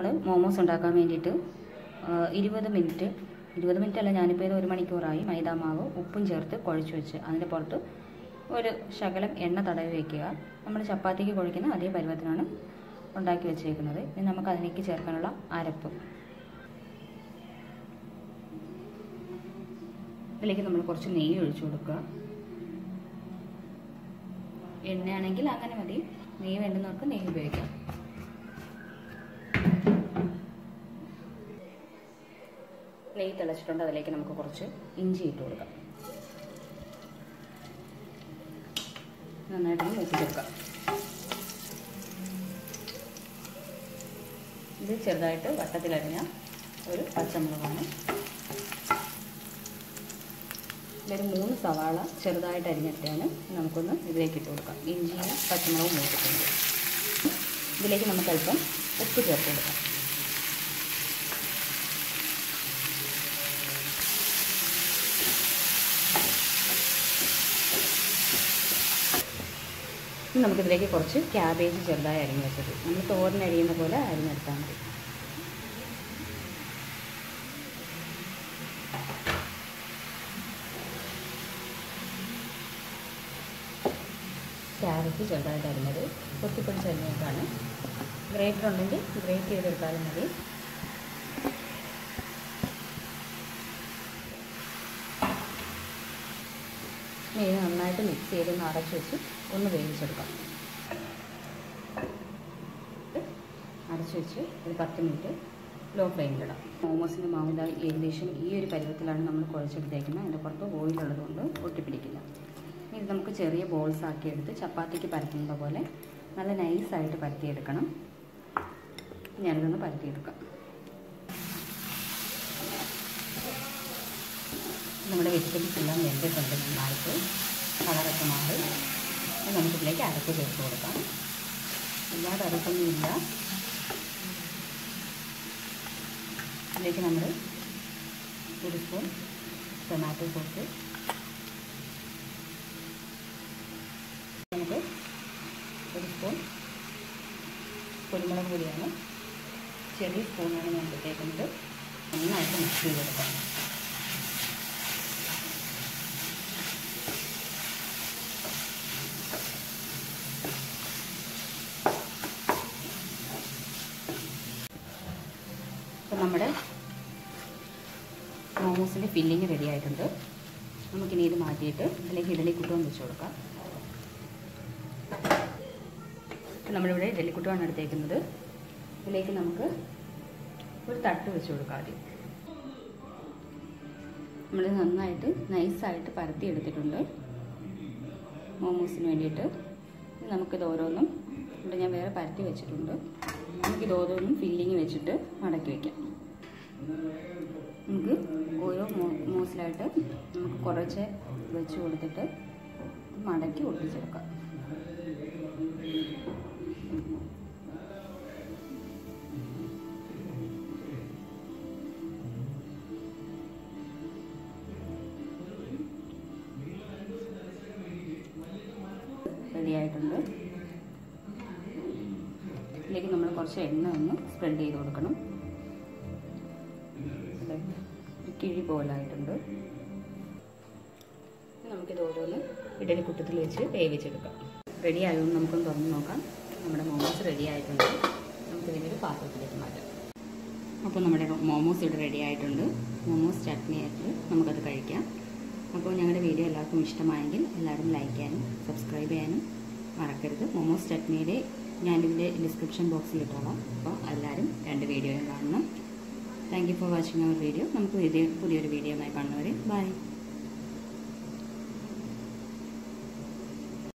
നമ്മൾ മോമോസ് ഉണ്ടാക്കാൻ വേണ്ടിയിട്ട് ഇരുപത് മിനിറ്റ് ഇരുപത് മിനിറ്റ് അല്ല ഞാനിപ്പോൾ ഇത് ഒരു മണിക്കൂറായി മൈദാമാവ് ഉപ്പും ചേർത്ത് കുഴച്ച് വെച്ച് അതിൻ്റെ പുറത്ത് ഒരു ശകലം എണ്ണ തടവി വയ്ക്കുക നമ്മൾ ചപ്പാത്തിക്ക് കുഴക്കുന്ന അതേ പരുവത്തിനാണ് ഉണ്ടാക്കി വെച്ചേക്കുന്നത് ഇനി നമുക്ക് അതിലേക്ക് ചേർക്കാനുള്ള അരപ്പ് ഇതിലേക്ക് നമ്മൾ കുറച്ച് നെയ്യ് ഒഴിച്ചു കൊടുക്കുക എണ്ണയാണെങ്കിൽ അങ്ങനെ മതി നെയ്യ് വേണ്ടുന്നവർക്ക് നെയ്യ് ഉപയോഗിക്കാം നെയ്യ് തിളച്ചിട്ടുണ്ട് അതിലേക്ക് നമുക്ക് കുറച്ച് ഇഞ്ചി ഇട്ട് കൊടുക്കാം നന്നായിട്ടൊന്ന് മൂപ്പിച്ചെടുക്കാം ഇത് ചെറുതായിട്ട് വട്ടത്തിലരിഞ്ഞ ഒരു പച്ചമുളകാണ് ഇതൊരു മൂന്ന് സവാള ചെറുതായിട്ട് അരിഞ്ഞിട്ടാണ് നമുക്കൊന്ന് ഇതിലേക്ക് ഇട്ട് കൊടുക്കാം ഇഞ്ചിയും പച്ചമുളകും മൂത്തിട്ടുണ്ട് ഇതിലേക്ക് നമുക്ക് അല്പം ഉപ്പ് ചേർത്ത് കൊടുക്കാം ഇനി നമുക്കിതിലേക്ക് കുറച്ച് ക്യാബേജ് ചെറുതായി അരിഞ്ഞ് വെച്ചത് നമ്മൾ തോരൻ അരിയുന്ന പോലെ അരിഞ്ഞെടുത്താൽ മതി ക്യാരറ്റ് ചെറുതായിട്ട് അരിഞ്ഞത് പൊട്ടിപ്പൊടിച്ച് അരിഞ്ഞതാണ് ഗ്രേറ്റർ ഉണ്ടെങ്കിൽ ഗ്രേറ്റ് ചെയ്തെടുത്താലും മതി ഇനി ഇത് നന്നായിട്ട് മിക്സ് ചെയ്ത് ഒന്ന് അടച്ച് വെച്ച് ഒന്ന് വേവിച്ചെടുക്കാം അടച്ച് വെച്ച് ഒരു പത്ത് മിനിറ്റ് ലോ ഫ്ലെയിമിലിടാം മോമോസിൻ്റെ മാവിത ഏകദേശം ഈ ഒരു പരുവത്തിലാണ് നമ്മൾ കുഴച്ചെടുത്തേക്കുന്നത് അതിൻ്റെ പുറത്ത് ഓയിലുള്ളതുകൊണ്ട് ഒട്ടിപ്പിടിക്കില്ല ഇനി ഇത് നമുക്ക് ചെറിയ ബോൾസ് ആക്കി എടുത്ത് ചപ്പാത്തിക്ക് പരത്തുന്നത് പോലെ നല്ല നൈസായിട്ട് പരത്തിയെടുക്കണം ഞാനിതൊന്ന് പരത്തിയെടുക്കാം നമ്മുടെ വെജിറ്റബിൾസ് എല്ലാം വെന്തിട്ടുണ്ട് നന്നായിട്ട് കളറൊക്കെ മാറി അത് നമുക്കിതിലേക്ക് അരപ്പ് ചേർത്ത് കൊടുക്കാം ഇല്ലാതെ അരപ്പൊന്നുമില്ല ഇതിലേക്ക് നമ്മൾ ഒരു സ്പൂൺ ടൊമാറ്റോ സോസ് നമുക്ക് ഒരു സ്പൂൺ കുരുമുളക് പൊടിയാണ് ചെറിയ സ്പൂണാണ് ഞാൻ ഇട്ടേക്കുന്നത് നന്നായിട്ട് മിക്സ് ചെയ്തെടുക്കാം അപ്പോൾ നമ്മുടെ മോമോസിൻ്റെ ഫില്ലിങ് റെഡി ആയിട്ടുണ്ട് നമുക്കിനി ഇത് മാറ്റിയിട്ട് ഇതിലേക്ക് ഇഡലി കുട്ടുവൻ വെച്ച് കൊടുക്കാം അപ്പോൾ നമ്മളിവിടെ ഇഡലി കുട്ടുവാണ് എടുത്തേക്കുന്നത് ഇതിലേക്ക് നമുക്ക് ഒരു തട്ട് വെച്ച് കൊടുക്കാം ആദ്യം നമ്മൾ നന്നായിട്ട് നൈസായിട്ട് പരത്തി എടുത്തിട്ടുണ്ട് മോമോസിന് വേണ്ടിയിട്ട് നമുക്കിത് ഓരോന്നും ഇവിടെ ഞാൻ വേറെ പരത്തി വെച്ചിട്ടുണ്ട് നമുക്കിത് ഓരോന്നും ഫില്ലിങ് വെച്ചിട്ട് മടക്കി വയ്ക്കാം നമുക്ക് ഓരോ മോസിലായിട്ട് നമുക്ക് കുറച്ച് വെച്ച് കൊടുത്തിട്ട് മടക്കി ഒട്ടിച്ചെടുക്കാം റെഡി ആയിട്ടുണ്ട് ഇതിലേക്ക് നമ്മൾ കുറച്ച് എണ്ണ ഒന്ന് സ്പ്രെഡ് ചെയ്ത് കൊടുക്കണം ഒരു കിഴി പോലായിട്ടുണ്ട് നമുക്കിത് ഓരോന്ന് ഇഡലി കുട്ടത്തിൽ വെച്ച് വേവിച്ചെടുക്കാം റെഡി ആയതുകൊണ്ട് നമുക്കൊന്ന് തുറന്ന് നോക്കാം നമ്മുടെ മോമോസ് റെഡി ആയിട്ടുണ്ട് നമുക്കിതിൻ്റെ ഒരു പാത്രത്തിലേക്ക് മാറ്റാം അപ്പോൾ നമ്മുടെ മോമോസ് ഇവിടെ റെഡി ആയിട്ടുണ്ട് മോമോസ് ചട്നി ആയിട്ട് നമുക്കത് കഴിക്കാം അപ്പോൾ ഞങ്ങളുടെ വീഡിയോ എല്ലാവർക്കും ഇഷ്ടമായെങ്കിൽ എല്ലാവരും ലൈക്ക് ചെയ്യാനും സബ്സ്ക്രൈബ് ചെയ്യാനും മറക്കരുത് മോമോസ് ചട്നിയുടെ ഞാനിതിൻ്റെ ഡിസ്ക്രിപ്ഷൻ ബോക്സിൽ ഇട്ടോളാം അപ്പോൾ എല്ലാവരും രണ്ട് വീഡിയോയും കാണണം thank you for watching our video നമുക്ക് പുതിയ പുതിയൊരു വീഡിയോ ആയി കാണുന്നവരെ ബൈ